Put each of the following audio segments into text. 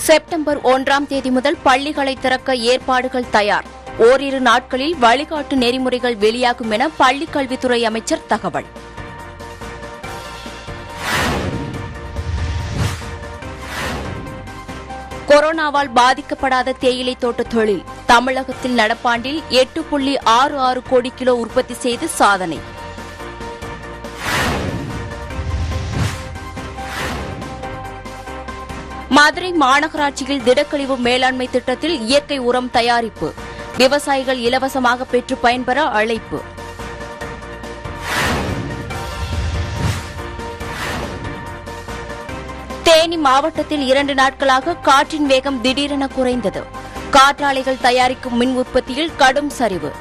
September ஒன்றாம் தேதி முதல் பள்ளிகளை திறக்க ஏற்பாடுகள் தயார் ஓரிரு நாட்களில் வழிகாட்டு நெறிமுறைகள் வெளியாகும் என பள்ளிக் கல்வித்துறை அமைச்சர் தகவல் கொரோனாவால் பாதிக்கப்படாத தேயிலை தோட்ட தொழில் தமிழகத்தில் நடப்பாண்டில் எட்டு புள்ளி ஆறு ஆறு கோடி கிலோ உற்பத்தி செய்து சாதனை மதுரை மாநகராட்சியில் திடக்கழிவு மேலாண்மை திட்டத்தில் இயற்கை உரம் தயாரிப்பு விவசாயிகள் இலவசமாக பெற்று பயன்பெற அழைப்பு தேனி மாவட்டத்தில் இரண்டு நாட்களாக காற்றின் வேகம் திடீரென குறைந்தது காற்றாலைகள் தயாரிக்கும் மின் உற்பத்தியில் கடும் சரிவு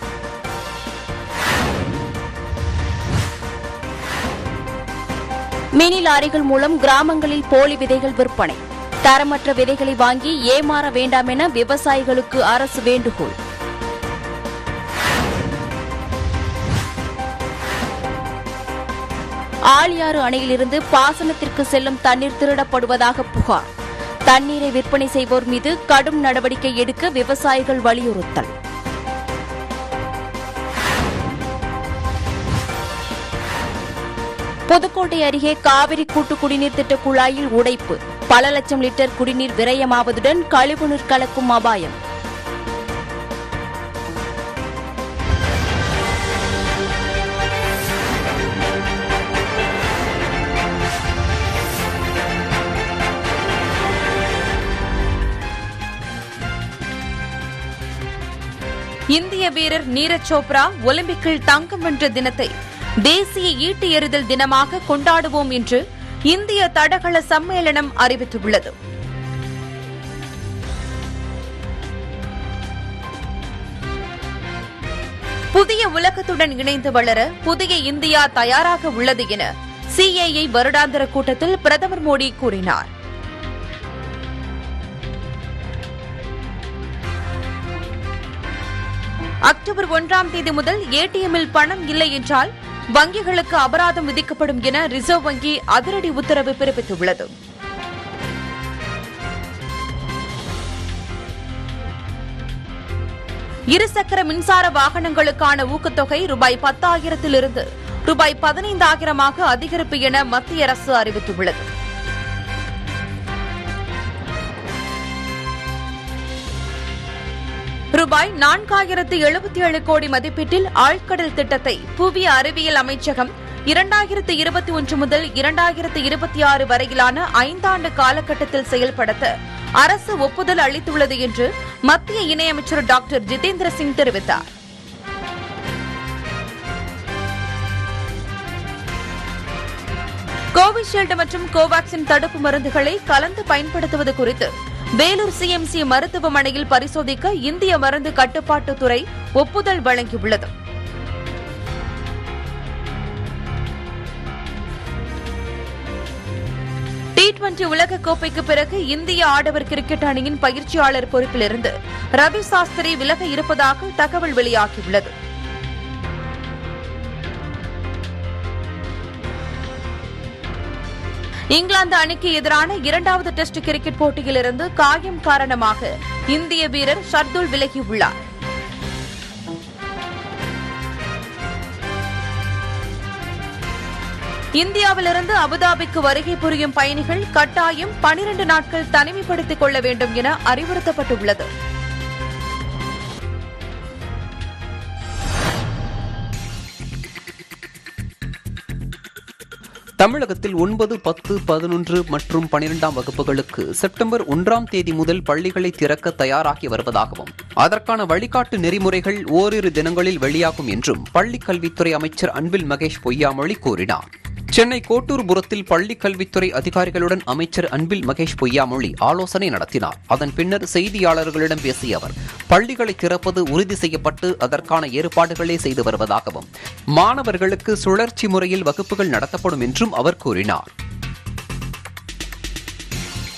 மினி லாரிகள் மூலம் கிராமங்களில் போலி விதைகள் விற்பனை தரமற்ற விதைகளை வாங்கி ஏமாற வேண்டாம் என விவசாயிகளுக்கு அரசு வேண்டுகோள் ஆழியாறு அணையிலிருந்து பாசனத்திற்கு செல்லும் தண்ணீர் திருடப்படுவதாக புகார் தண்ணீரை விற்பனை செய்வோர் மீது கடும் நடவடிக்கை எடுக்க விவசாயிகள் வலியுறுத்தல் புதுக்கோட்டை அருகே காவிரி கூட்டு குடிநீர் திட்ட குழாயில் உடைப்பு பல லட்சம் லிட்டர் குடிநீர் விரயமாவதுடன் கழிவுநீர் கலக்கும் அபாயம் இந்திய வீரர் நீரஜ் சோப்ரா ஒலிம்பிக்கில் தங்கம் வென்ற தினத்தை தேசிய ஈட்டு எறிதல் தினமாக கொண்டாடுவோம் என்று இந்திய தடகள சம்மேளனம் அறிவித்துள்ளது புதிய உலகத்துடன் இணைந்து வளர புதிய இந்தியா தயாராக உள்ளது என சிஏஏ வருடாந்திர கூட்டத்தில் பிரதமர் மோடி கூறினார் அக்டோபர் ஒன்றாம் தேதி முதல் ஏடிஎம்மில் பணம் இல்லை என்றால் வங்கிகளுக்கு அபராதம் விதிக்கப்படும் என ரிசர்வ் வங்கி அதிரடி உத்தரவு பிறப்பித்துள்ளது இருசக்கர மின்சார வாகனங்களுக்கான ஊக்கத்தொகை ரூபாய் பத்தாயிரத்திலிருந்து ரூபாய் பதினைந்தாயிரமாக அதிகரிப்பு என மத்திய அரசு அறிவித்துள்ளது ரூபாய் நான்காயிரத்து எழுபத்தி ஏழு கோடி மதிப்பீட்டில் ஆழ்கடல் திட்டத்தை புவி அறிவியல் அமைச்சகம் இரண்டாயிரத்து இருபத்தி ஒன்று முதல் இரண்டாயிரத்து இருபத்தி ஆறு வரையிலான ஐந்தாண்டு காலகட்டத்தில் செயல்படுத்த அரசு ஒப்புதல் அளித்துள்ளது என்று மத்திய இணையமைச்சர் டாக்டர் ஜிதேந்திர சிங் தெரிவித்தார் கோவிஷீல்டு மற்றும் கோவாக்சின் தடுப்பு மருந்துகளை கலந்து பயன்படுத்துவது குறித்து வேலூர் சிஎம்சி மருத்துவமனையில் பரிசோதிக்க இந்திய மருந்து கட்டுப்பாட்டுத்துறை ஒப்புதல் வழங்கியுள்ளது டி டுவெண்டி உலகக்கோப்பைக்கு பிறகு இந்திய ஆடவர் கிரிக்கெட் அணியின் பயிற்சியாளர் பொறுப்பிலிருந்து ரவி சாஸ்திரி விலக இருப்பதாக தகவல் வெளியாகியுள்ளது இங்கிலாந்து அணிக்கு எதிரான இரண்டாவது டெஸ்ட் கிரிக்கெட் போட்டியிலிருந்து காயம் காரணமாக இந்திய வீரர் ஷர்துல் விலகியுள்ளார் இந்தியாவிலிருந்து அபுதாபிக்கு வருகை புரியும் பயணிகள் கட்டாயம் பனிரண்டு நாட்கள் தனிமைப்படுத்திக் கொள்ள வேண்டும் என அறிவுறுத்தப்பட்டுள்ளது தமிழகத்தில் ஒன்பது பத்து பதினொன்று மற்றும் பனிரெண்டாம் வகுப்புகளுக்கு செப்டம்பர் ஒன்றாம் தேதி முதல் பள்ளிகளை திறக்க தயாராகி வருவதாகவும் அதற்கான வழிகாட்டு நெறிமுறைகள் ஓரிரு தினங்களில் வெளியாகும் என்றும் பள்ளிக் கல்வித்துறை அமைச்சர் அன்பில் மகேஷ் பொய்யாமொழி கூறினார் சென்னை கோட்டூர்புரத்தில் பள்ளிக் கல்வித்துறை அதிகாரிகளுடன் அமைச்சர் அன்பில் மகேஷ் பொய்யாமொழி ஆலோசனை நடத்தினார் அதன் பின்னர் செய்தியாளர்களிடம் பேசிய அவர் பள்ளிகளை திறப்பது உறுதி செய்யப்பட்டு அதற்கான ஏற்பாடுகளை செய்து வருவதாகவும் மாணவர்களுக்கு சுழற்சி முறையில் வகுப்புகள் நடத்தப்படும் என்றும் அவர் கூறினார்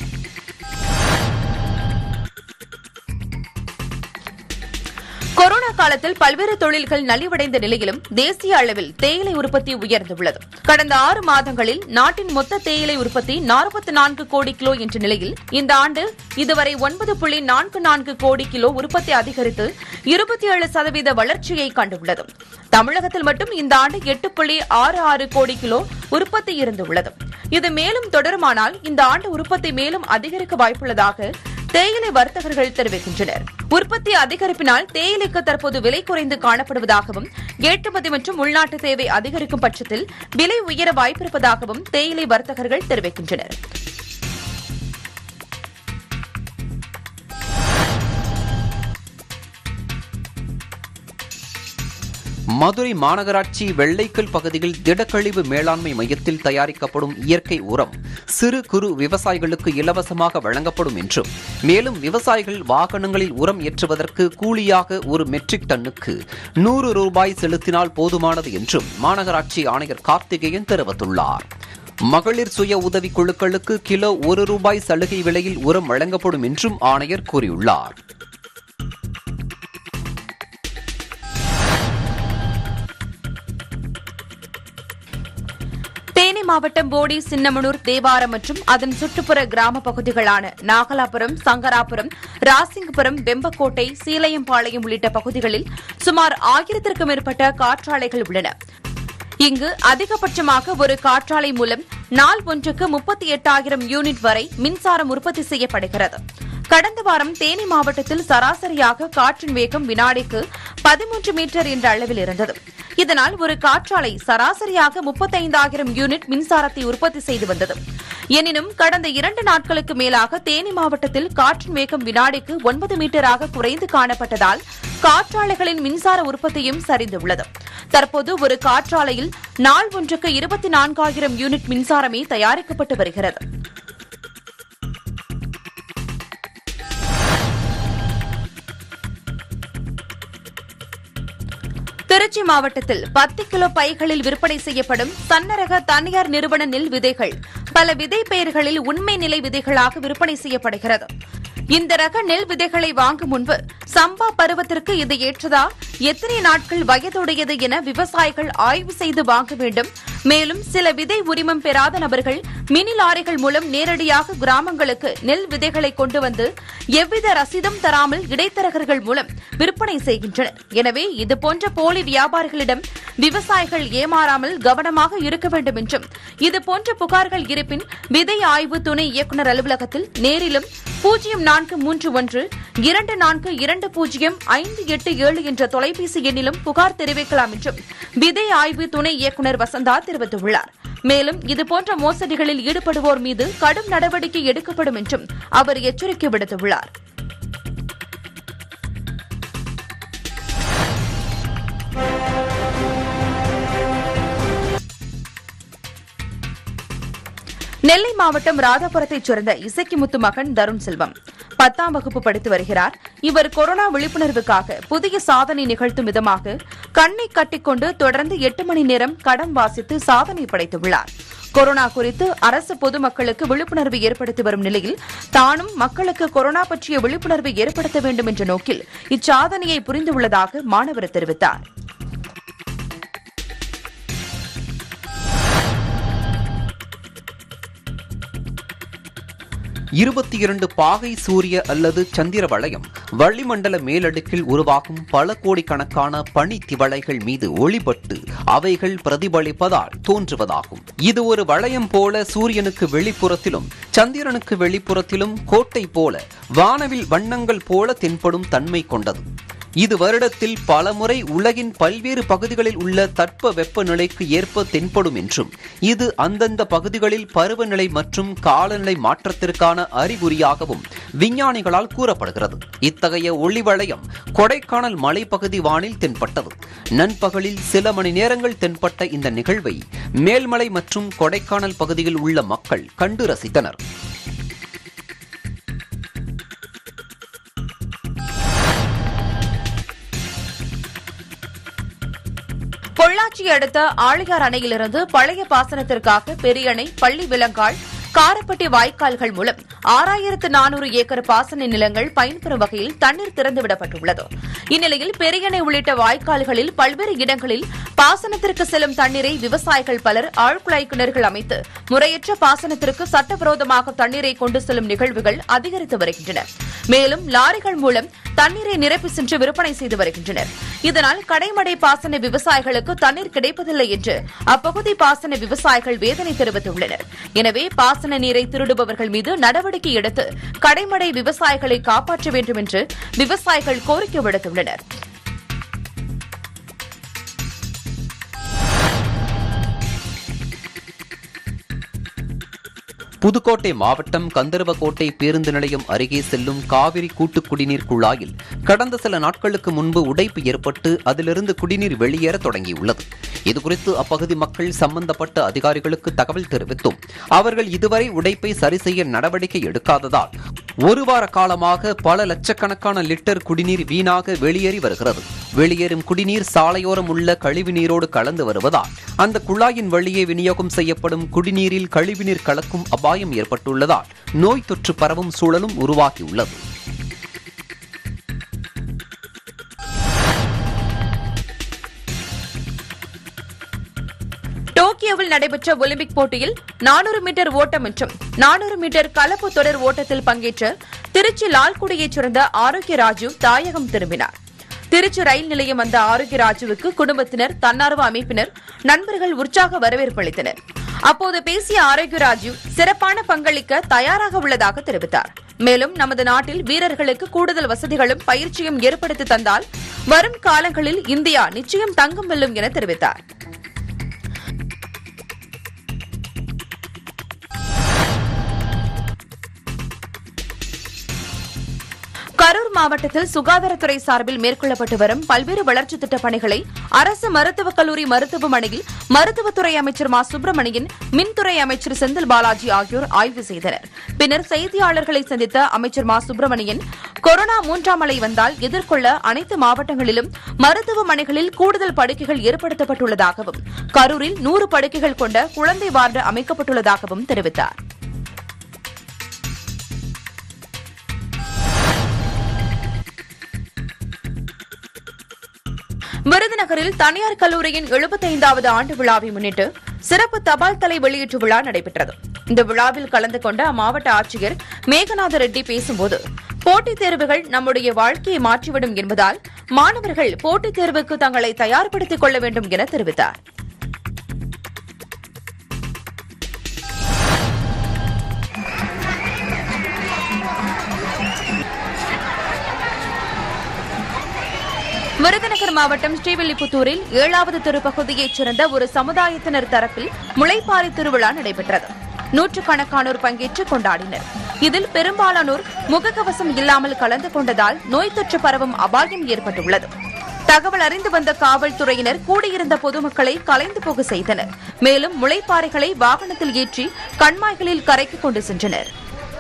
கொரோனா காலத்தில் பல்வேறு தொழில்கள் நலிவடைந்த நிலையிலும் தேசிய அளவில் தேயிலை உற்பத்தி உயர்ந்துள்ளது கடந்த ஆறு மாதங்களில் நாட்டின் மொத்த தேயிலை உற்பத்தி நாற்பத்தி நான்கு கோடி கிலோ என்ற நிலையில் இந்த ஆண்டு இதுவரை ஒன்பது புள்ளி நான்கு நான்கு கோடி கிலோ உற்பத்தி அதிகரித்து இருபத்தி ஏழு சதவீத வளர்ச்சியை கண்டுள்ளது தமிழகத்தில் மட்டும் இந்த ஆண்டு எட்டு புள்ளி ஆறு ஆறு கோடி கிலோ உற்பத்தி இருந்துள்ளது இது மேலும் தொடருமானால் இந்த ஆண்டு உற்பத்தி மேலும் அதிகரிக்க வாய்ப்புள்ளதாக தேயிலை வர்த்தகர்கள் தெரிவிக்கின்றனர் உற்பத்தி அதிகரிப்பினால் தேயிலைக்கு தற்போது விலை குறைந்து காணப்படுவதாகவும் ஏற்றுமதி மற்றும் உள்நாட்டு தேவை அதிகரிக்கும் பட்சத்தில் விலை உயர வாய்ப்பிருப்பதாகவும் தேயிலை வர்த்தகர்கள் தெரிவிக்கின்றனர் மதுரை மாநகராட்சி வெள்ளைக்கல் பகுதியில் திடக்கழிவு மேலாண்மை மையத்தில் தயாரிக்கப்படும் இயற்கை உரம் சிறு குறு விவசாயிகளுக்கு இலவசமாக வழங்கப்படும் என்றும் மேலும் விவசாயிகள் வாகனங்களில் உரம் ஏற்றுவதற்கு கூலியாக ஒரு மெட்ரிக் டன்னுக்கு நூறு ரூபாய் செலுத்தினால் போதுமானது என்றும் மாநகராட்சி ஆணையர் கார்த்திகேயன் தெரிவித்துள்ளார் மகளிர் சுய உதவி குழுக்களுக்கு கிலோ ஒரு ரூபாய் சலுகை விலையில் உரம் வழங்கப்படும் என்றும் ஆணையர் கூறியுள்ளார் தேனி மாவட்டம் போடி சின்னமனூர் தேவாரம் மற்றும் அதன் சுற்றுப்புற கிராம பகுதிகளான நாகலாபுரம் சங்கராபுரம் ராசிங்கபுரம் வெம்பக்கோட்டை சீலையம்பாளையம் உள்ளிட்ட பகுதிகளில் சுமார் ஆயிரத்திற்கும் மேற்பட்ட காற்றாலைகள் உள்ளன இங்கு அதிகபட்சமாக ஒரு காற்றாலை மூலம் நாள் ஒன்றுக்கு முப்பத்தி எட்டாயிரம் யூனிட் வரை மின்சாரம் உற்பத்தி செய்யப்படுகிறது கடந்த வாரம் தேனி மாவட்டத்தில் சராசரியாக காற்றின் வேகம் வினாடிக்கு பதிமூன்று மீட்டர் என்ற அளவில் இருந்தது இதனால் ஒரு காற்றாலை சராசரியாக முப்பத்தைந்தாயிரம் யூனிட் மின்சாரத்தை உற்பத்தி செய்து வந்தது எனினும் கடந்த இரண்டு நாட்களுக்கு மேலாக தேனி மாவட்டத்தில் காற்றின் வேகம் வினாடிக்கு ஒன்பது மீட்டராக குறைந்து காணப்பட்டதால் காற்றாலைகளின் மின்சார உற்பத்தியும் சரிந்துள்ளது தற்போது ஒரு காற்றாலையில் நாள் ஒன்றுக்கு இருபத்தி நான்காயிரம் யூனிட் மின்சாரமே தயாரிக்கப்பட்டு வருகிறது திருச்சி மாவட்டத்தில் பத்து கிலோ பைகளில் விற்பனை செய்யப்படும் சன்னரக தனியார் நிறுவன நெல் விதைகள் பல விதை பெயர்களில் உண்மை நிலை விதைகளாக விற்பனை செய்யப்படுகிறது இந்த ரக நெல் விதைகளை வாங்கும் முன்பு சம்பா பருவத்திற்கு இது ஏற்றதா எத்தனை நாட்கள் வயதுடையது என விவசாயிகள் ஆய்வு செய்து வாங்க வேண்டும் மேலும் சில விதை உரிமம் பெறாத நபர்கள் மினி லாரிகள் மூலம் நேரடியாக கிராமங்களுக்கு நெல் விதைகளை கொண்டு வந்து எவ்வித ரசீதும் தராமல் இடைத்தரகர்கள் மூலம் விற்பனை செய்கின்றனர் எனவே இதுபோன்ற போலி வியாபாரிகளிடம் விவசாயிகள் ஏமாறாமல் கவனமாக இருக்க வேண்டும் என்றும் இதுபோன்ற புகார்கள் இருப்பின் விதை ஆய்வு துணை இயக்குநர் அலுவலகத்தில் நேரிலும் பூஜ்ஜியம் நான்கு மூன்று ஒன்று இரண்டு நான்கு இரண்டு பூஜ்ஜியம் ஐந்து எட்டு ஏழு என்ற தொலைபேசி எண்ணிலும் புகார் தெரிவிக்கலாம் என்றும் விதை ஆய்வு துணை இயக்குநர் வசந்தா தெரிவித்துள்ளார் மேலும் இதுபோன்ற மோசடிகளில் ஈடுபடுவோர் மீது கடும் நடவடிக்கை எடுக்கப்படும் என்றும் அவர் எச்சரிக்கை விடுத்துள்ளார் நெல்லை மாவட்டம் ராதாபுரத்தைச் சேர்ந்த இசக்கிமுத்து மகன் தருண் செல்வம் பத்தாம் வகுப்பு படித்து வருகிறார் இவர் கொரோனா விழிப்புணர்வுக்காக புதிய சாதனை நிகழ்த்தும் விதமாக கண்ணை கட்டிக்கொண்டு தொடர்ந்து எட்டு மணி நேரம் கடம் வாசித்து சாதனை படைத்துள்ளார் கொரோனா குறித்து அரசு பொதுமக்களுக்கு விழிப்புணர்வு ஏற்படுத்தி வரும் நிலையில் தானும் மக்களுக்கு கொரோனா பற்றிய விழிப்புணர்வை ஏற்படுத்த வேண்டும் என்ற நோக்கில் இச்சாதனையை புரிந்துள்ளதாக மாணவர் தெரிவித்தார் இருபத்தி இரண்டு பாகை சூரிய அல்லது சந்திர வளையம் வளிமண்டல மேலடுக்கில் உருவாகும் பல கோடிக்கணக்கான பனி திவளைகள் மீது ஒளிபட்டு அவைகள் பிரதிபலிப்பதால் தோன்றுவதாகும் இது ஒரு வளையம் போல சூரியனுக்கு வெளிப்புறத்திலும் சந்திரனுக்கு வெளிப்புறத்திலும் கோட்டை போல வானவில் வண்ணங்கள் போல தென்படும் தன்மை கொண்டது இது வருடத்தில் பலமுறை உலகின் பல்வேறு பகுதிகளில் உள்ள தட்ப வெப்பநிலைக்கு ஏற்ப தென்படும் என்றும் இது அந்தந்த பகுதிகளில் பருவநிலை மற்றும் காலநிலை மாற்றத்திற்கான அறிகுறியாகவும் விஞ்ஞானிகளால் கூறப்படுகிறது இத்தகைய ஒளி வளையம் கொடைக்கானல் மலைப்பகுதி வானில் தென்பட்டது நண்பகலில் சில மணி நேரங்கள் தென்பட்ட இந்த நிகழ்வை மேல்மலை மற்றும் கொடைக்கானல் பகுதியில் உள்ள மக்கள் கண்டு ரசித்தனர் பொள்ளாச்சி அடுத்த ஆழியார் அணையிலிருந்து பழைய பாசனத்திற்காக பெரியணை பள்ளி விலங்கால் காரப்பட்டி வாய்க்கால்கள் மூலம் ஆறாயிரத்து நானூறு ஏக்கர் பாசன நிலங்கள் பயன்பெறும் வகையில் தண்ணீர் திறந்துவிடப்பட்டுள்ளது இந்நிலையில் பெரியணை உள்ளிட்ட வாய்க்கால்களில் பல்வேறு இடங்களில் பாசனத்திற்கு செல்லும் தண்ணீரை விவசாயிகள் பலர் ஆழ்குழாய் கிணறுகள் அமைத்து முறையற்ற பாசனத்திற்கு சட்டவிரோதமாக தண்ணீரை கொண்டு செல்லும் நிகழ்வுகள் அதிகரித்து வருகின்றன மேலும் லாரிகள் மூலம் தண்ணீரை நிரப்பி சென்று விற்பனை செய்து வருகின்றனர் இதனால் கடைமடை பாசன விவசாயிகளுக்கு தண்ணீர் கிடைப்பதில்லை என்று அப்பகுதி பாசன விவசாயிகள் வேதனை தெரிவித்துள்ளனர் எனவே பாசன நீரை திருடுபவர்கள் மீது நடவடிக்கை எடுத்து கடைமடை விவசாயிகளை காப்பாற்ற வேண்டும் என்று விவசாயிகள் கோரிக்கை விடுத்துள்ளனர் புதுக்கோட்டை மாவட்டம் கந்தர்வக்கோட்டை பேருந்து நிலையம் அருகே செல்லும் காவிரி கூட்டு குடிநீர் குழாயில் கடந்த சில நாட்களுக்கு முன்பு உடைப்பு ஏற்பட்டு அதிலிருந்து குடிநீர் வெளியேற தொடங்கியுள்ளது இதுகுறித்து அப்பகுதி மக்கள் சம்பந்தப்பட்ட அதிகாரிகளுக்கு தகவல் தெரிவித்தும் அவர்கள் இதுவரை உடைப்பை சரி செய்ய நடவடிக்கை எடுக்காததால் ஒரு வார காலமாக பல லட்சக்கணக்கான லிட்டர் குடிநீர் வீணாக வெளியேறி வருகிறது வெளியேறும் குடிநீர் சாலையோரம் உள்ள கழிவுநீரோடு கலந்து வருவதால் அந்த குழாயின் வழியே விநியோகம் செய்யப்படும் குடிநீரில் கழிவுநீர் கலக்கும் அபாயம் ஏற்பட்டுள்ளதால் நோய் தொற்று பரவும் சூழலும் உருவாகியுள்ளது டோக்கியோவில் நடைபெற்ற ஒலிம்பிக் போட்டியில் நானூறு மீட்டர் ஓட்டம் மற்றும் நானூறு மீட்டர் கலப்பு தொடர் ஓட்டத்தில் பங்கேற்ற திருச்சி லால்குடியைச் சேர்ந்த ஆரோக்கிய ராஜு தாயகம் திரும்பினார் திருச்சி ரயில் நிலையம் வந்த ஆரோக்கிய ராஜுவுக்கு குடும்பத்தினர் தன்னார்வ அமைப்பினர் நண்பர்கள் உற்சாக வரவேற்பு அளித்தனர் அப்போது பேசிய ஆரோக்கிய ராஜு சிறப்பான பங்களிக்க தயாராக உள்ளதாக தெரிவித்தார் மேலும் நமது நாட்டில் வீரர்களுக்கு கூடுதல் வசதிகளும் பயிற்சியும் ஏற்படுத்தி தந்தால் வரும் காலங்களில் இந்தியா நிச்சயம் தங்கம் வெல்லும் என தெரிவித்தார் கரூர் மாவட்டத்தில் சுகாதாரத்துறை சார்பில் மேற்கொள்ளப்பட்டு வரும் பல்வேறு வளர்ச்சித் திட்டப் பணிகளை அரசு மருத்துவக் கல்லூரி மருத்துவமனையில் மருத்துவத்துறை அமைச்சர் மா சுப்பிரமணியன் மின்துறை அமைச்சர் செந்தில் பாலாஜி ஆகியோர் ஆய்வு செய்தனர் பின்னர் செய்தியாளர்களை சந்தித்த அமைச்சர் மா சுப்பிரமணியன் கொரோனா மூன்றாம் அலை வந்தால் எதிர்கொள்ள அனைத்து மாவட்டங்களிலும் மருத்துவமனைகளில் கூடுதல் படுக்கைகள் ஏற்படுத்தப்பட்டுள்ளதாகவும் கரூரில் நூறு படுக்கைகள் கொண்ட குழந்தை வார்டு அமைக்கப்பட்டுள்ளதாகவும் தெரிவித்தார் விருதுநகரில் தனியார் கல்லூரியின் எழுபத்தைந்தாவது ஆண்டு விழாவை முன்னிட்டு சிறப்பு தபால் தலை வெளியீட்டு விழா நடைபெற்றது இந்த விழாவில் கலந்து கொண்ட அம்மாவட்ட ஆட்சியர் மேகநாத ரெட்டி பேசும்போது போட்டித் தேர்வுகள் நம்முடைய வாழ்க்கையை மாற்றிவிடும் என்பதால் மாணவர்கள் போட்டித் தேர்வுக்கு தங்களை தயார்படுத்திக் கொள்ள வேண்டும் என தெரிவித்தார் விருதுநகர் மாவட்டம் ஸ்ரீவில்லிபுத்தூரில் ஏழாவது தெருப்பகுதியைச் சேர்ந்த ஒரு சமுதாயத்தினர் தரப்பில் முளைப்பாரி திருவிழா நடைபெற்றது நூற்றுக்கணக்கானோர் பங்கேற்று கொண்டாடினர் இதில் பெரும்பாலானோர் முகக்கவசம் இல்லாமல் கலந்து கொண்டதால் நோய் தொற்று பரவும் அபாயம் ஏற்பட்டுள்ளது தகவல் அறிந்து வந்த காவல்துறையினர் கூடியிருந்த பொதுமக்களை கலைந்து போக செய்தனர் மேலும் முளைப்பாறைகளை வாகனத்தில் ஏற்றி கண்மாய்களில் கரைக்கு கொண்டு சென்றனர்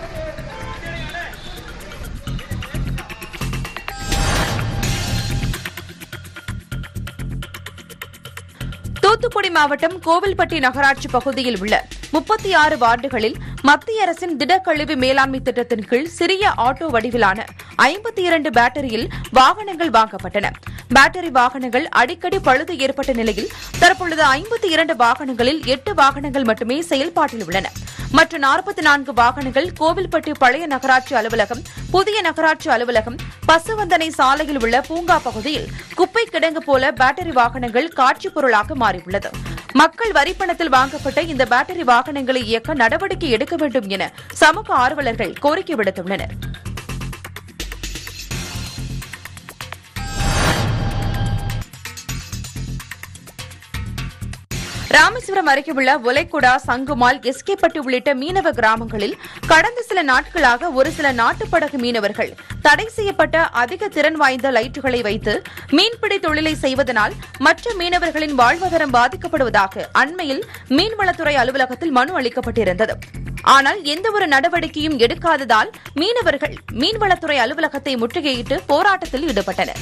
தூத்துக்குடி மாவட்டம் கோவில்பட்டி நகராட்சி பகுதியில் உள்ள முப்பத்தி ஆறு வார்டுகளில் மத்திய அரசின் திடக்கழிவு மேலாண்மை திட்டத்தின் கீழ் சிறிய ஆட்டோ வடிவிலான ஐம்பத்தி இரண்டு பேட்டரியில் வாகனங்கள் வாங்கப்பட்டன பேட்டரி வாகனங்கள் அடிக்கடி பழுது ஏற்பட்ட நிலையில் தற்பொழுது ஐம்பத்தி இரண்டு வாகனங்களில் எட்டு வாகனங்கள் மட்டுமே செயல்பாட்டில் உள்ளன மற்ற நாற்பத்தி நான்கு வாகனங்கள் கோவில்பட்டி பழைய நகராட்சி அலுவலகம் புதிய நகராட்சி அலுவலகம் பசுவந்தனை சாலையில் உள்ள பூங்கா பகுதியில் குப்பை கிடங்கு போல பேட்டரி வாகனங்கள் காட்சி பொருளாக மாறியுள்ளது மக்கள் வரிப்பணத்தில் வாங்கப்பட்ட இந்த பேட்டரி வாகனங்களை இயக்க நடவடிக்கை எடுக்க வேண்டும் என சமூக ஆர்வலர்கள் கோரிக்கை விடுத்துள்ளனர் ராமேஸ்வரம் அருகே உள்ள ஒலைக்குடா சங்குமால் எஸ்கேப்பட்டு உள்ளிட்ட மீனவ கிராமங்களில் கடந்த சில நாட்களாக ஒரு சில நாட்டுப்படகு மீனவர்கள் தடை செய்யப்பட்ட அதிக திறன் வாய்ந்த லைட்டுகளை வைத்து மீன்பிடி தொழிலை செய்வதனால் மற்ற மீனவர்களின் வாழ்வாதாரம் பாதிக்கப்படுவதாக அண்மையில் மீன்வளத்துறை அலுவலகத்தில் மனு அளிக்கப்பட்டிருந்தது ஆனால் எந்தவொரு நடவடிக்கையும் எடுக்காததால் மீனவர்கள் மீன்வளத்துறை அலுவலகத்தை முற்றுகையிட்டு போராட்டத்தில் ஈடுபட்டனர்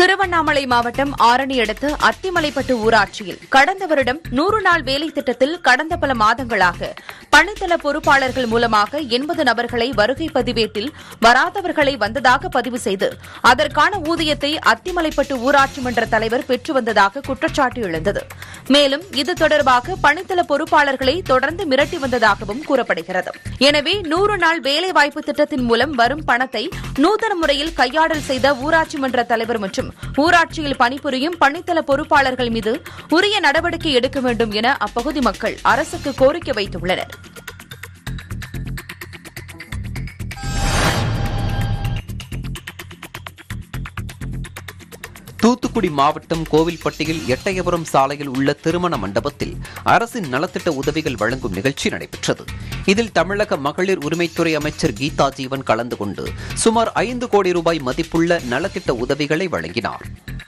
திருவண்ணாமலை மாவட்டம் ஆரணி அடுத்த அத்திமலைப்பட்டு ஊராட்சியில் கடந்த வருடம் நூறு நாள் வேலை திட்டத்தில் கடந்த பல மாதங்களாக பணித்தள பொறுப்பாளர்கள் மூலமாக எண்பது நபர்களை வருகை பதிவேட்டில் வராதவர்களை வந்ததாக பதிவு செய்து அதற்கான ஊதியத்தை அத்திமலைப்பட்டு ஊராட்சி மன்ற தலைவர் பெற்று வந்ததாக குற்றச்சாட்டு எழுந்தது மேலும் இது தொடர்பாக பணித்தள பொறுப்பாளர்களை தொடர்ந்து மிரட்டி வந்ததாகவும் கூறப்படுகிறது எனவே நூறு நாள் வேலைவாய்ப்பு திட்டத்தின் மூலம் வரும் பணத்தை நூதன முறையில் கையாடல் செய்த ஊராட்சி மன்ற தலைவர் மற்றும் ஊராட்சியில் பணிபுரியும் பணித்தள பொறுப்பாளர்கள் மீது உரிய நடவடிக்கை எடுக்க வேண்டும் என அப்பகுதி மக்கள் அரசுக்கு கோரிக்கை வைத்துள்ளனர் தூத்துக்குடி மாவட்டம் கோவில்பட்டியில் எட்டயபுரம் சாலையில் உள்ள திருமண மண்டபத்தில் அரசின் நலத்திட்ட உதவிகள் வழங்கும் நிகழ்ச்சி நடைபெற்றது இதில் தமிழக மகளிர் உரிமைத்துறை அமைச்சர் கீதா ஜீவன் கலந்து கொண்டு சுமார் ஐந்து கோடி ரூபாய் மதிப்புள்ள நலத்திட்ட உதவிகளை வழங்கினார்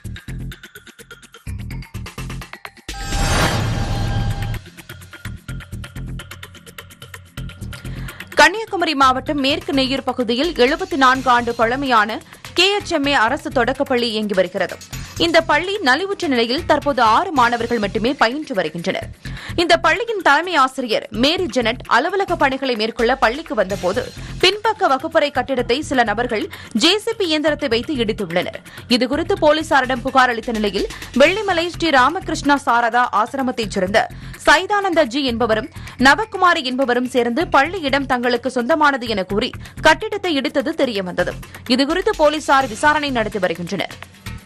கன்னியாகுமரி மாவட்டம் மேற்கு நெய்யூர் பகுதியில் எழுபத்தி நான்கு ஆண்டு பழமையான கேஎச்எம்ஏ அரசு தொடக்கப்பள்ளி இயங்கி வருகிறது இந்த பள்ளி நலிவுற்ற நிலையில் தற்போது ஆறு மாணவர்கள் மட்டுமே பயின்று வருகின்றனர் இந்த பள்ளியின் தலைமை ஆசிரியர் மேரி ஜெனட் அலுவலக பணிகளை மேற்கொள்ள பள்ளிக்கு வந்தபோது பின்பக்க வகுப்பறை கட்டிடத்தை சில நபர்கள் ஜேசிபி இயந்திரத்தை வைத்து இடித்துள்ளனர் இதுகுறித்து போலீசாரிடம் புகார் அளித்த நிலையில் வெள்ளிமலை ஸ்ரீ ராமகிருஷ்ணா சாரதா ஆசிரமத்தைச் சேர்ந்த சைதானந்த ஜி என்பவரும் நவகுமாரி என்பவரும் சேர்ந்து பள்ளியிடம் தங்களுக்கு சொந்தமானது என கூறி கட்டிடத்தை இடித்தது தெரியவந்தது இதுகுறித்து போலீசார் விசாரணை நடத்தி வருகின்றனர்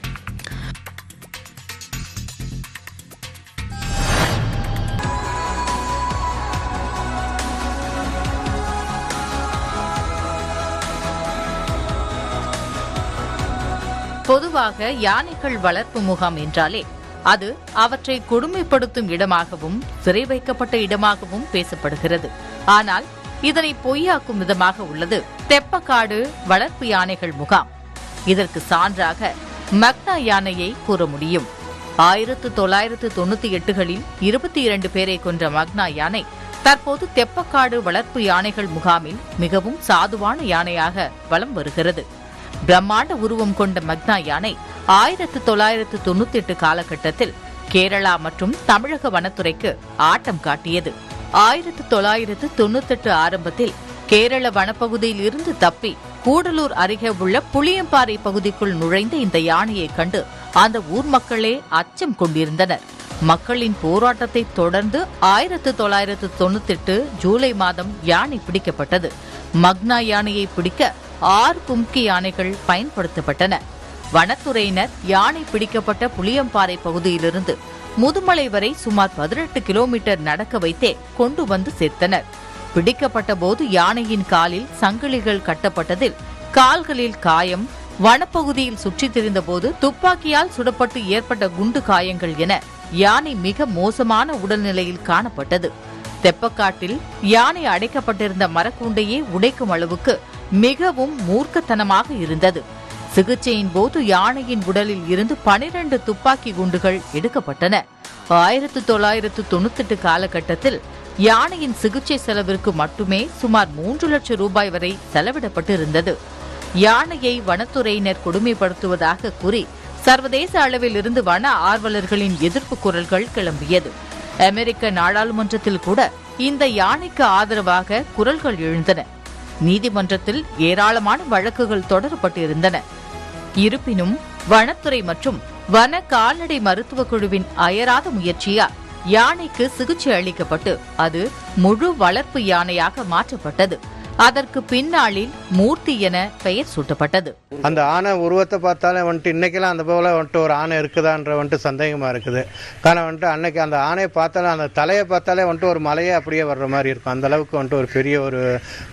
பொதுவாக யானைகள் வளர்ப்பு முகாம் என்றாலே அது அவற்றை கொடுமைப்படுத்தும் இடமாகவும் சிறை வைக்கப்பட்ட இடமாகவும் பேசப்படுகிறது ஆனால் இதனை பொய்யாக்கும் விதமாக உள்ளது தெப்பக்காடு வளர்ப்பு யானைகள் முகாம் இதற்கு சான்றாக மக்னா யானையை கூற முடியும் ஆயிரத்து தொள்ளாயிரத்து தொண்ணூத்தி எட்டுகளில் இருபத்தி இரண்டு பேரை கொன்ற மக்னா யானை தற்போது தெப்பக்காடு வளர்ப்பு யானைகள் முகாமில் மிகவும் சாதுவான யானையாக வலம் வருகிறது பிரம்மாண்ட உருவம் கொண்ட மக்னா யானை ஆயிரத்து தொள்ளாயிரத்து தொண்ணூத்தி எட்டு காலகட்டத்தில் கேரளா மற்றும் தமிழக வனத்துறைக்கு ஆட்டம் காட்டியது ஆயிரத்து தொள்ளாயிரத்து தொண்ணூத்தெட்டு ஆரம்பத்தில் கேரள வனப்பகுதியில் இருந்து தப்பி கூடலூர் அருகே உள்ள புளியம்பாறை பகுதிக்குள் நுழைந்த இந்த யானையை கண்டு அந்த ஊர் மக்களே அச்சம் கொண்டிருந்தனர் மக்களின் போராட்டத்தை தொடர்ந்து ஆயிரத்து தொள்ளாயிரத்து தொண்ணூத்தெட்டு ஜூலை மாதம் யானை பிடிக்கப்பட்டது மக்னா யானையை பிடிக்க ஆறு கும்கி யானைகள் பயன்படுத்தப்பட்டன வனத்துறையினர் யானை பிடிக்கப்பட்ட புளியம்பாறை பகுதியிலிருந்து முதுமலை வரை சுமார் பதினெட்டு கிலோமீட்டர் நடக்க வைத்தே கொண்டு வந்து சேர்த்தனர் பிடிக்கப்பட்ட போது யானையின் காலில் சங்கிலிகள் கட்டப்பட்டதில் கால்களில் காயம் வனப்பகுதியில் சுற்றித் திரிந்தபோது துப்பாக்கியால் சுடப்பட்டு ஏற்பட்ட குண்டு காயங்கள் என யானை மிக மோசமான உடல்நிலையில் காணப்பட்டது தெப்பக்காட்டில் யானை அடைக்கப்பட்டிருந்த மரக்கூண்டையே உடைக்கும் அளவுக்கு மிகவும் மூர்க்கத்தனமாக இருந்தது சிகிச்சையின் போது யானையின் உடலில் இருந்து பனிரண்டு துப்பாக்கி குண்டுகள் எடுக்கப்பட்டன ஆயிரத்து தொள்ளாயிரத்து தொண்ணூத்தெட்டு காலகட்டத்தில் யானையின் சிகிச்சை செலவிற்கு மட்டுமே சுமார் மூன்று லட்சம் ரூபாய் வரை செலவிடப்பட்டிருந்தது யானையை வனத்துறையினர் கொடுமைப்படுத்துவதாக கூறி சர்வதேச அளவில் இருந்து வன ஆர்வலர்களின் எதிர்ப்பு குரல்கள் கிளம்பியது அமெரிக்க நாடாளுமன்றத்தில் கூட இந்த யானைக்கு ஆதரவாக குரல்கள் எழுந்தன நீதிமன்றத்தில் ஏராளமான வழக்குகள் தொடரப்பட்டிருந்தன இருப்பினும் வனத்துறை மற்றும் வன கால்நடை மருத்துவக் குழுவின் அயராத முயற்சியால் யானைக்கு சிகிச்சை அளிக்கப்பட்டு அது முழு வளர்ப்பு யானையாக மாற்றப்பட்டது அதற்கு பின்னாளில் மூர்த்தி என பெயர் சூட்டப்பட்டது அந்த ஆனை உருவத்தை பார்த்தாலே வந்துட்டு இன்னைக்கெல்லாம் அந்த போல வந்துட்டு ஒரு ஆனை இருக்குதான்ற வந்துட்டு சந்தேகமாக இருக்குது ஆனால் வந்துட்டு அன்னைக்கு அந்த ஆனையை பார்த்தாலே அந்த தலையை பார்த்தாலே வந்துட்டு ஒரு மலையே அப்படியே வர்ற மாதிரி இருக்கும் அந்த அளவுக்கு வந்துட்டு ஒரு பெரிய ஒரு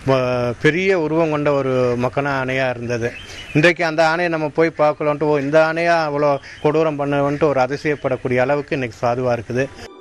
ம- பெரிய உருவம் கொண்ட ஒரு மக்கன ஆணையாக இருந்தது இன்றைக்கு அந்த ஆணையை நம்ம போய் பார்க்கல வந்துட்டு ஓ இந்த ஆணையா அவ்வளோ கொடூரம் பண்ண வந்துட்டு ஒரு அதிசயப்படக்கூடிய அளவுக்கு இன்னைக்கு சாதுவாக இருக்குது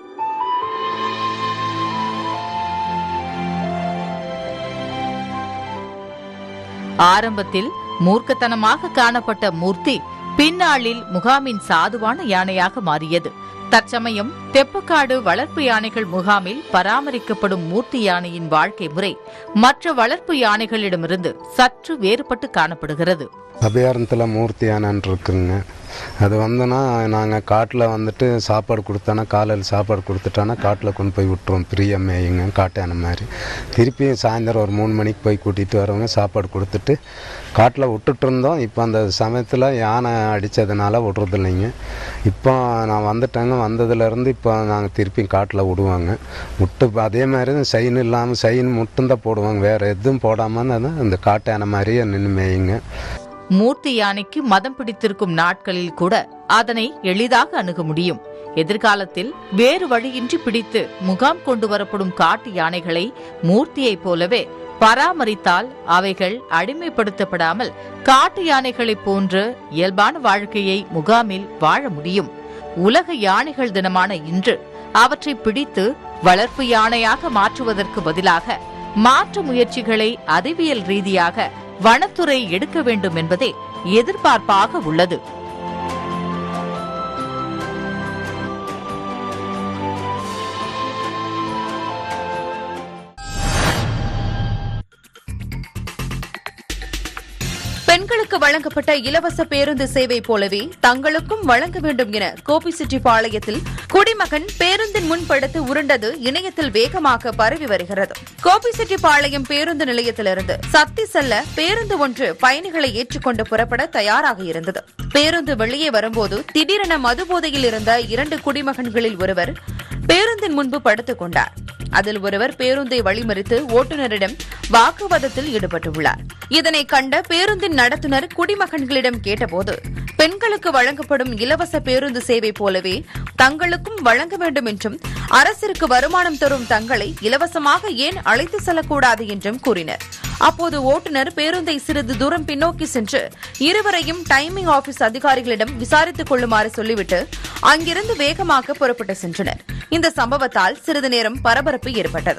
ஆரம்பத்தில் மூர்க்கத்தனமாக காணப்பட்ட மூர்த்தி பின்னாளில் முகாமின் சாதுவான யானையாக மாறியது தற்சமயம் தெப்பக்காடு வளர்ப்பு யானைகள் முகாமில் பராமரிக்கப்படும் மூர்த்தி யானையின் வாழ்க்கை முறை மற்ற வளர்ப்பு யானைகளிடமிருந்து சற்று வேறுபட்டு காணப்படுகிறது அபயாரத்தில் மூர்த்தி யானைன்னு இருக்குங்க அது வந்தோன்னா நாங்கள் காட்டில் வந்துட்டு சாப்பாடு கொடுத்தோன்னா காலையில் சாப்பாடு கொடுத்துட்டோன்னா காட்டில் கொண்டு போய் விட்டுருவோம் ஃப்ரீயாக மேயுங்க காட்டு யானை மாதிரி திருப்பி சாயந்தரம் ஒரு மூணு மணிக்கு போய் கூட்டிகிட்டு வரவங்க சாப்பாடு கொடுத்துட்டு காட்டில் விட்டுட்டு இருந்தோம் இப்போ அந்த சமயத்தில் யானை அடித்ததுனால விட்றது இல்லைங்க இப்போ நான் வந்துட்டேங்க வந்ததுலேருந்து இப்போ நாங்கள் திருப்பி காட்டில் விடுவாங்க விட்டு அதே மாதிரி சைன் இல்லாமல் சைன் மட்டும்தான் போடுவாங்க வேறு எதுவும் போடாமல் தான் இந்த காட்டு யானை மாதிரியே நின்று மேயுங்க மூர்த்தி யானைக்கு மதம் பிடித்திருக்கும் நாட்களில் கூட அதனை எளிதாக அணுக முடியும் எதிர்காலத்தில் வேறு வழியின்றி பிடித்து முகாம் கொண்டு வரப்படும் காட்டு யானைகளை மூர்த்தியைப் போலவே பராமரித்தால் அவைகள் அடிமைப்படுத்தப்படாமல் காட்டு யானைகளைப் போன்ற இயல்பான வாழ்க்கையை முகாமில் வாழ முடியும் உலக யானைகள் தினமான இன்று அவற்றை பிடித்து வளர்ப்பு யானையாக மாற்றுவதற்கு பதிலாக மாற்று முயற்சிகளை அறிவியல் ரீதியாக வனத்துறை எடுக்க வேண்டும் என்பதே எதிர்பார்ப்பாக உள்ளது பெண்களுக்கு வழங்கப்பட்ட இலவச பேருந்து சேவை போலவே தங்களுக்கும் வழங்க வேண்டும் என கோபிச்செட்டிப்பாளையத்தில் குடிமகன் பேருந்தின் முன் படுத்து உருண்டது இணையத்தில் வேகமாக பரவி வருகிறது கோபிச்செட்டிப்பாளையம் பேருந்து நிலையத்திலிருந்து சத்தி செல்ல பேருந்து ஒன்று பயணிகளை ஏற்றுக்கொண்டு புறப்பட தயாராக இருந்தது பேருந்து வெளியே வரும்போது திடீரென மதுபோதையில் இருந்த இரண்டு குடிமகன்களில் ஒருவர் பேருந்தின் முன்பு படுத்துக் கொண்டார் அதில் ஒருவர் பேருந்தை வழிமறித்து ஓட்டுநரிடம் வாக்குவாதத்தில் ஈடுபட்டுள்ளார் இதனை கண்ட பேருந்தின் நடத்துனர் குடிமகன்களிடம் கேட்டபோது பெண்களுக்கு வழங்கப்படும் இலவச பேருந்து சேவை போலவே தங்களுக்கும் வழங்க வேண்டும் என்றும் அரசிற்கு வருமானம் தரும் தங்களை இலவசமாக ஏன் அழைத்து செல்லக்கூடாது என்றும் கூறினர் அப்போது ஓட்டுநர் பேருந்தை சிறிது தூரம் பின்னோக்கி சென்று இருவரையும் டைமிங் ஆபீஸ் அதிகாரிகளிடம் விசாரித்துக் கொள்ளுமாறு சொல்லிவிட்டு அங்கிருந்து வேகமாக புறப்பட்டு சென்றனர் இந்த சம்பவத்தால் சிறிது நேரம் பரபரப்பு ஏற்பட்டது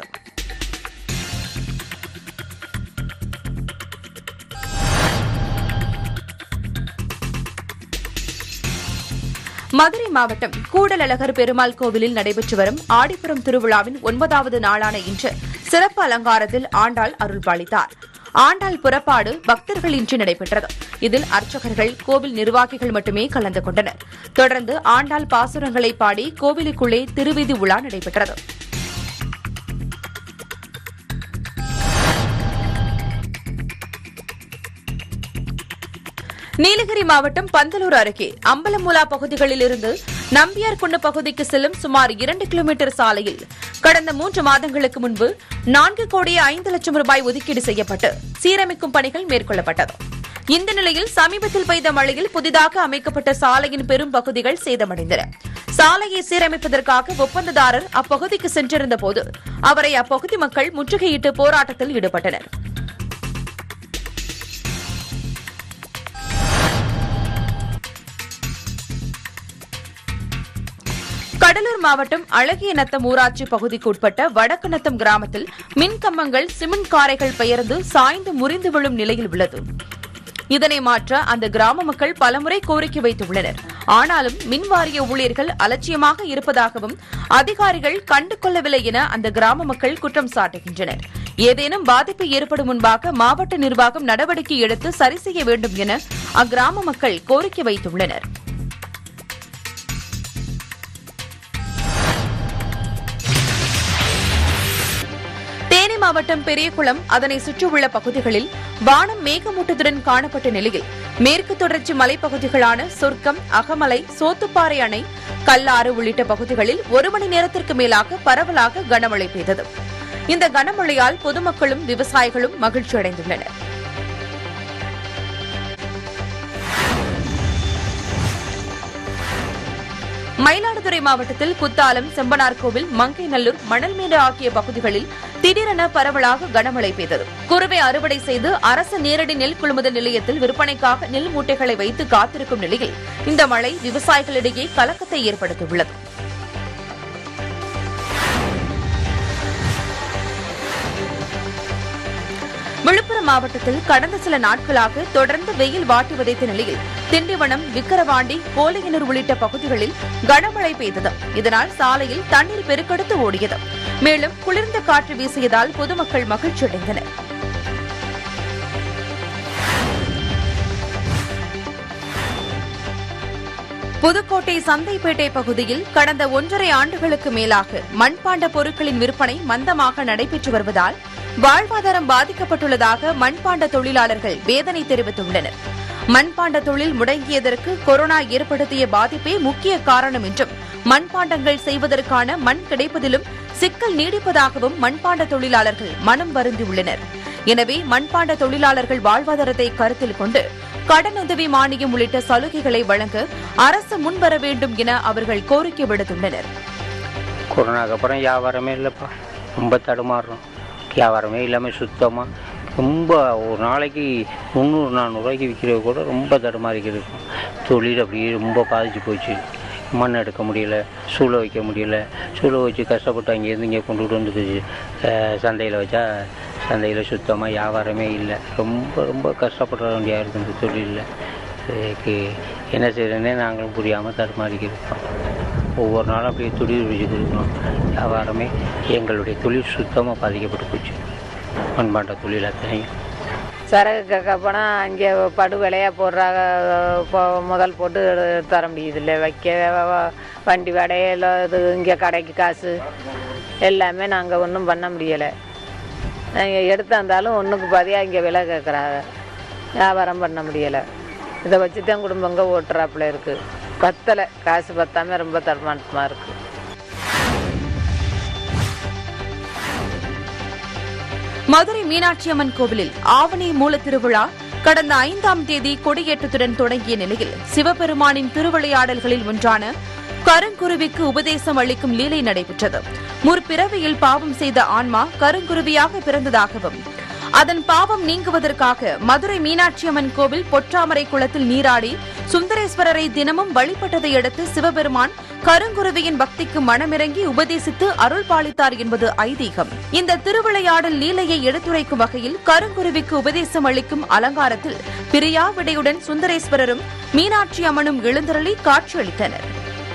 மதுரை மாவட்டம் கூடலழகர் பெருமாள் கோவிலில் நடைபெற்று வரும் ஆடிப்புறம் திருவிழாவின் ஒன்பதாவது நாளான இன்று சிறப்பு அலங்காரத்தில் ஆண்டாள் அருள் பாலித்தார் ஆண்டாள் புறப்பாடு பக்தர்களின்றி நடைபெற்றது இதில் அர்ச்சகர்கள் கோவில் நிர்வாகிகள் மட்டுமே கலந்து கொண்டனர் தொடர்ந்து ஆண்டாள் பாசுரங்களை பாடி கோவிலுக்குள்ளே திருவீதி உலா நடைபெற்றது நீலகிரி மாவட்டம் பந்தலூர் அருகே அம்பலமுலா பகுதிகளில் இருந்து நம்பியார்குண்டு பகுதிக்கு செல்லும் சுமார் இரண்டு கிலோமீட்டர் சாலையில் கடந்த மூன்று மாதங்களுக்கு முன்பு நான்கு கோடியே ஐந்து லட்சம் ரூபாய் ஒதுக்கீடு செய்யப்பட்டு சீரமைக்கும் பணிகள் மேற்கொள்ளப்பட்டது இந்த நிலையில் சமீபத்தில் பெய்த மழையில் புதிதாக அமைக்கப்பட்ட சாலையின் பெரும் பகுதிகள் சேதமடைந்தன சாலையை சீரமைப்பதற்காக ஒப்பந்ததாரர் அப்பகுதிக்கு சென்றிருந்த போது அவரை அப்பகுதி மக்கள் முற்றுகையிட்டு போராட்டத்தில் ஈடுபட்டனர் கடலூர் மாவட்டம் அழகிய நத்தம் ஊராட்சி பகுதிக்கு உட்பட்ட வடக்கு நத்தம் கிராமத்தில் மின் கம்பங்கள் சிமெண்ட் காரைகள் பெயர்ந்து சாய்ந்து முறிந்து விழும் நிலையில் உள்ளது இதனை மாற்ற அந்த கிராம மக்கள் பலமுறை கோரிக்கை வைத்துள்ளனர் ஆனாலும் மின் வாரிய ஊழியர்கள் அலட்சியமாக இருப்பதாகவும் அதிகாரிகள் கண்டு கொள்ளவில்லை என அந்த கிராம மக்கள் குற்றம் சாட்டுகின்றனர் ஏதேனும் பாதிப்பு ஏற்படும் முன்பாக மாவட்ட நிர்வாகம் நடவடிக்கை எடுத்து சரி செய்ய வேண்டும் என அக்கிராம மக்கள் கோரிக்கை வைத்துள்ளனர் தேனி மாவட்டம் பெரியகுளம் அதனை சுற்றியுள்ள பகுதிகளில் வானம் மேகமூட்டத்துடன் காணப்பட்ட நிலையில் மேற்கு தொடர்ச்சி மலைப்பகுதிகளான சொர்க்கம் அகமலை சோத்துப்பாறை அணை கல்லாறு உள்ளிட்ட பகுதிகளில் ஒரு மணி நேரத்திற்கு மேலாக பரவலாக கனமழை பெய்தது இந்த கனமழையால் பொதுமக்களும் விவசாயிகளும் மகிழ்ச்சி அடைந்துள்ளனர் மயிலாடுதுறை மாவட்டத்தில் குத்தாலம் செம்பனார்கோவில் மங்கைநல்லூர் மணல்மேடு ஆகிய பகுதிகளில் திடீரென பரவலாக கனமழை பெய்தது குறுவை அறுவடை செய்து அரசு நேரடி நெல் கொள்முதல் நிலையத்தில் விற்பனைக்காக நெல் மூட்டைகளை வைத்து காத்திருக்கும் நிலையில் இந்த மழை விவசாயிகளிடையே கலக்கத்தை ஏற்படுத்தியுள்ளது விழுப்புரம் மாவட்டத்தில் கடந்த சில நாட்களாக தொடர்ந்து வெயில் வாட்டி வதைத்த நிலையில் திண்டிவனம் விக்கிரவாண்டி கோலையனூர் உள்ளிட்ட பகுதிகளில் கனமழை பெய்தது இதனால் சாலையில் தண்ணீர் பெருக்கெடுத்து ஓடியது மேலும் குளிர்ந்த காற்று வீசியதால் பொதுமக்கள் மகிழ்ச்சியடைந்தனர் புதுக்கோட்டை சந்தைப்பேட்டை பகுதியில் கடந்த ஒன்றரை ஆண்டுகளுக்கு மேலாக மண்பாண்ட பொருட்களின் விற்பனை மந்தமாக நடைபெற்று வருவதால் வாழ்வாதாரம் பாதிக்கப்பட்டுள்ளதாக மண்பாண்ட தொழிலாளர்கள் வேதனை தெரிவித்துள்ளனர் மண்பாண்ட தொழில் முடங்கியதற்கு கொரோனா ஏற்படுத்திய பாதிப்பே முக்கிய காரணம் என்றும் மண்பாண்டங்கள் செய்வதற்கான மண் கிடைப்பதிலும் சிக்கல் நீடிப்பதாகவும் மண்பாண்ட தொழிலாளர்கள் மனம் வருந்தியுள்ளனர் எனவே மண்பாண்ட தொழிலாளர்கள் வாழ்வாதாரத்தை கருத்தில் கொண்டு கடனுதவி மானியம் உள்ளிட்ட சலுகைகளை வழங்க அரசு முன்வர வேண்டும் என அவர்கள் கோரிக்கை விடுத்துள்ளனர் கொரோனாக்கு அப்புறம் வியாபாரமே இல்லைப்பா ரொம்ப தடுமாறுறோம் வியாபாரமே இல்லாமல் சுத்தமாக ரொம்ப ஒரு நாளைக்கு முந்நூறு நானூறுரூவாய்க்கு விற்கிறது கூட ரொம்ப தடுமாறிக்கிட்டு இருக்கும் தொழில் அப்படியே ரொம்ப பாதிச்சு போச்சு மண் எடுக்க முடியல சூளை வைக்க முடியல சூளை வச்சு கஷ்டப்பட்டு அங்கேருந்து இங்கே கொண்டுட்டு வந்து சந்தையில் வச்சா சந்தையில் சுத்தமாக வியாபாரமே இல்லை ரொம்ப ரொம்ப கஷ்டப்பட வேண்டியா இருக்குது இந்த தொழிலில் இதுக்கு என்ன செய்யறதுனே நாங்களும் புரியாமல் தடுமாறிக்கிட்டு இருக்கோம் ஒவ்வொரு நாளும் அப்படியே தொழில் வச்சு கொடுக்குறோம் வியாபாரமே எங்களுடைய தொழில் சுத்தமாக பாதிக்கப்பட்டு போச்சு மண்பாண்ட தொழில் அத்தனையும் சரக்கு கேட்க போனால் அங்கே படு விலையாக போடுறாங்க இப்போ முதல் போட்டு எடுத்து தர முடியுதில்ல வைக்க வ- வண்டி வடையில் இது இங்கே கடைக்கு காசு எல்லாமே நாங்கள் ஒன்றும் பண்ண முடியலை நாங்கள் எடுத்தாந்தாலும் ஒன்றுக்கு பாதியாக இங்கே விலை கேட்குறாங்க வியாபாரம் பண்ண முடியலை இதை வச்சு தான் குடும்பங்க ஓட்டுறாப்புல இருக்குது பத்தலை காசு பத்தாமல் ரொம்ப தடுமாற்றமாக இருக்குது மதுரை மீனாட்சி அம்மன் கோவிலில் ஆவணி மூல திருவிழா கடந்த ஐந்தாம் தேதி கொடியேற்றத்துடன் தொடங்கிய நிலையில் சிவபெருமானின் திருவிளையாடல்களில் ஒன்றான கருங்குருவிக்கு உபதேசம் அளிக்கும் லீலை நடைபெற்றது முற்பிறவியில் பாவம் செய்த ஆன்மா கருங்குருவியாக பிறந்ததாகவும் அதன் பாவம் நீங்குவதற்காக மதுரை மீனாட்சி அம்மன் கோவில் பொற்றாமரை குளத்தில் நீராடி சுந்தரேஸ்வரரை தினமும் வழிபட்டதை அடுத்து சிவபெருமான் கருங்குருவியின் பக்திக்கு மனமிறங்கி உபதேசித்து அருள் பாலித்தார் என்பது ஐதீகம் இந்த திருவிளையாடல் லீலையை எடுத்துரைக்கும் வகையில் கருங்குருவிக்கு உபதேசம் அளிக்கும் அலங்காரத்தில் பிரியா விடையுடன் சுந்தரேஸ்வரரும் மீனாட்சி அம்மனும் எழுந்தருளி காட்சியளித்தனர்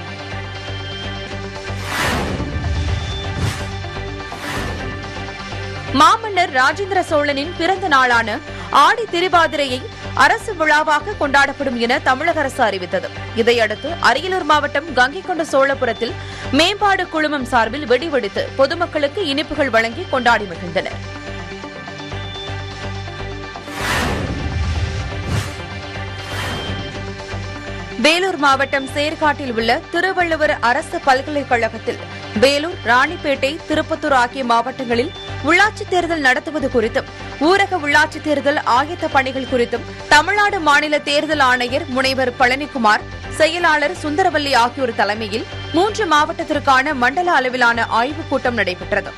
மாமன்னர் ராஜேந்திர சோழனின் பிறந்த நாளான ஆடி திருவாதிரையை அரசு விழாவாக கொண்டாடப்படும் என தமிழக அரசு அறிவித்தது இதையடுத்து அரியலூர் மாவட்டம் கங்கைகொண்ட சோழபுரத்தில் மேம்பாடு குழுமம் சார்பில் வெடிவெடித்து பொதுமக்களுக்கு இனிப்புகள் வழங்கி கொண்டாடி மகிழ்ந்தனர் வேலூர் மாவட்டம் சேர்காட்டில் உள்ள திருவள்ளுவர் அரசு பல்கலைக்கழகத்தில் வேலூர் ராணிப்பேட்டை திருப்பத்தூர் ஆகிய மாவட்டங்களில் உள்ளாட்சித் தேர்தல் நடத்துவது குறித்தும் ஊரக உள்ளாட்சித் தேர்தல் ஆயத்த பணிகள் குறித்தும் தமிழ்நாடு மாநில தேர்தல் ஆணையர் முனைவர் பழனிக்குமார் செயலாளர் சுந்தரவல்லி ஆகியோர் தலைமையில் மூன்று மாவட்டத்திற்கான மண்டல அளவிலான ஆய்வுக் கூட்டம் நடைபெற்றது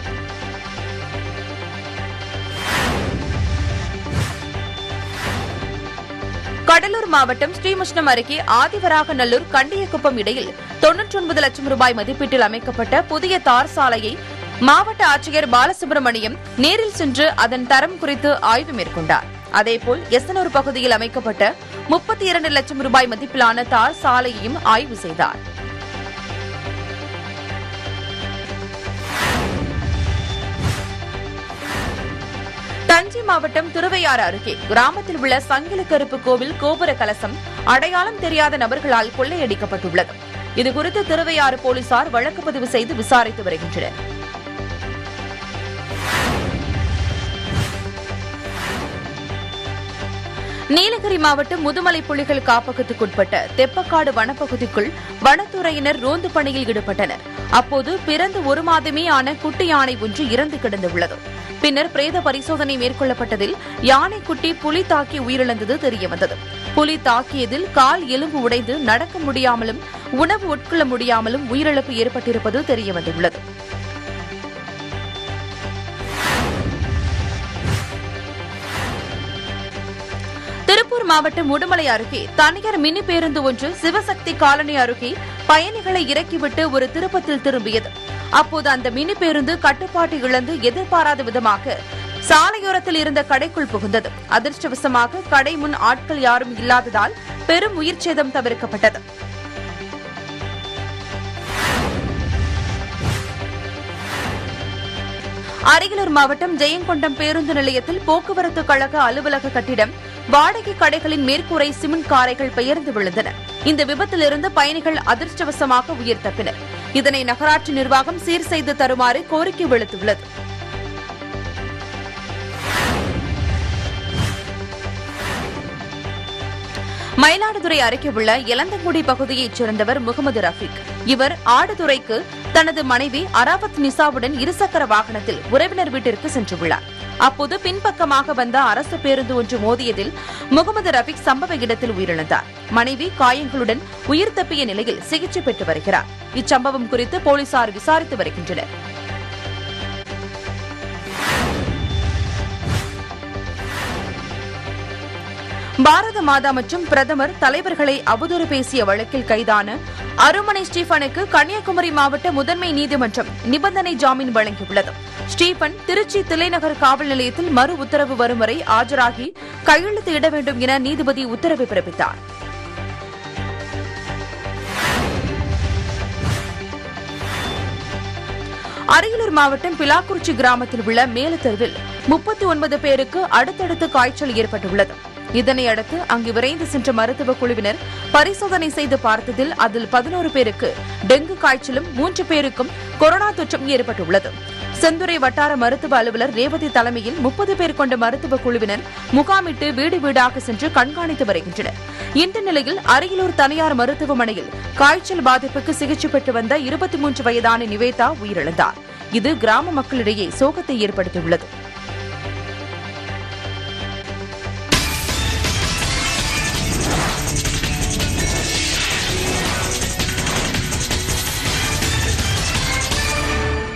கடலூர் மாவட்டம் ஸ்ரீமுஷ்ணம் அருகே ஆதிவராகநல்லூர் கண்டியக்குப்பம் இடையில் தொன்னூற்றி ஒன்பது லட்சம் ரூபாய் மதிப்பீட்டில் அமைக்கப்பட்ட புதிய தார் சாலையை மாவட்ட ஆட்சியர் பாலசுப்ரமணியம் நேரில் சென்று அதன் தரம் குறித்து ஆய்வு மேற்கொண்டார் அதேபோல் எசனூர் பகுதியில் அமைக்கப்பட்ட முப்பத்தி இரண்டு லட்சம் ரூபாய் மதிப்பிலான தார் சாலையையும் ஆய்வு செய்தார் தஞ்சை மாவட்டம் திருவையாறு அருகே கிராமத்தில் உள்ள சங்கிலி கருப்பு கோவில் கோபுர கலசம் அடையாளம் தெரியாத நபர்களால் கொள்ளையடிக்கப்பட்டுள்ளது இதுகுறித்து திருவையாறு போலீசார் வழக்கு பதிவு செய்து விசாரித்து வருகின்றனர் நீலகிரி மாவட்டம் முதுமலை புலிகள் காப்பகத்துக்குட்பட்ட தெப்பக்காடு வனப்பகுதிக்குள் வனத்துறையினர் ரோந்து பணியில் ஈடுபட்டனர் அப்போது பிறந்து ஒரு மாதமே ஆன குட்டி யானை ஒன்று இறந்து கிடந்துள்ளது பின்னர் பிரேத பரிசோதனை மேற்கொள்ளப்பட்டதில் யானை குட்டி புலி தாக்கி உயிரிழந்தது தெரியவந்தது புலி தாக்கியதில் கால் எலும்பு உடைந்து நடக்க முடியாமலும் உணவு உட்கொள்ள முடியாமலும் உயிரிழப்பு ஏற்பட்டிருப்பது தெரியவந்துள்ளது திருப்பூர் மாவட்டம் உடுமலை அருகே தனியார் மினி பேருந்து ஒன்று சிவசக்தி காலனி அருகே பயணிகளை இறக்கிவிட்டு ஒரு திருப்பத்தில் திரும்பியது அப்போது அந்த மினி பேருந்து கட்டுப்பாட்டை இழந்து எதிர்பாராத விதமாக சாலையோரத்தில் இருந்த கடைக்குள் புகுந்தது அதிர்ஷ்டவசமாக கடை முன் ஆட்கள் யாரும் இல்லாததால் பெரும் உயிர் சேதம் தவிர்க்கப்பட்டது அரியலூர் மாவட்டம் ஜெயங்கொண்டம் பேருந்து நிலையத்தில் போக்குவரத்து கழக அலுவலக கட்டிடம் வாடகை கடைகளின் மேற்கூரை சிமெண்ட் காரைகள் பெயர்ந்து விழுந்தன இந்த விபத்திலிருந்து பயணிகள் அதிர்ஷ்டவசமாக உயிர் தப்பினர் இதனை நகராட்சி நிர்வாகம் சீர் செய்து தருமாறு கோரிக்கை விடுத்துள்ளது மயிலாடுதுறை அருகே உள்ள எலந்தங்குடி பகுதியைச் சேர்ந்தவர் முகமது ரஃபீக் இவர் ஆடுதுறைக்கு தனது மனைவி அராபத் நிசாவுடன் இருசக்கர வாகனத்தில் உறவினர் வீட்டிற்கு சென்றுள்ளார் அப்போது பின்பக்கமாக வந்த அரசு பேருந்து ஒன்று மோதியதில் முகமது ரஃபீக் சம்பவ இடத்தில் உயிரிழந்தார் மனைவி காயங்களுடன் உயிர் தப்பிய நிலையில் சிகிச்சை பெற்று வருகிறார் இச்சம்பவம் குறித்து போலீசார் விசாரித்து வருகின்றனர் பாரத மாதா மற்றும் பிரதமர் தலைவர்களை அவதூறு பேசிய வழக்கில் கைதான அருமனை ஸ்டீபனுக்கு கன்னியாகுமரி மாவட்ட முதன்மை நீதிமன்றம் நிபந்தனை ஜாமீன் வழங்கியுள்ளது ஸ்டீபன் திருச்சி தில்லைநகர் காவல் நிலையத்தில் மறு உத்தரவு வரும் வரை ஆஜராகி கையெழுத்து இட வேண்டும் என நீதிபதி உத்தரவு பிறப்பித்தார் அரியலூர் மாவட்டம் பிலாக்குறிச்சி கிராமத்தில் உள்ள மேலத்தெருவில் முப்பத்தி ஒன்பது பேருக்கு அடுத்தடுத்து காய்ச்சல் ஏற்பட்டுள்ளது இதனையடுத்து அங்கு விரைந்து சென்ற மருத்துவ குழுவினர் பரிசோதனை செய்து பார்த்ததில் அதில் பதினோரு பேருக்கு டெங்கு காய்ச்சலும் மூன்று பேருக்கும் கொரோனா தொற்றும் ஏற்பட்டுள்ளது செந்துறை வட்டார மருத்துவ அலுவலர் ரேவதி தலைமையில் முப்பது பேர் கொண்ட மருத்துவ குழுவினர் முகாமிட்டு வீடு வீடாக சென்று கண்காணித்து வருகின்றனர் இந்த நிலையில் அரியலூர் தனியார் மருத்துவமனையில் காய்ச்சல் பாதிப்புக்கு சிகிச்சை பெற்று வந்த இருபத்தி மூன்று வயதான நிவேதா உயிரிழந்தார் இது கிராம மக்களிடையே சோகத்தை ஏற்படுத்தியுள்ளது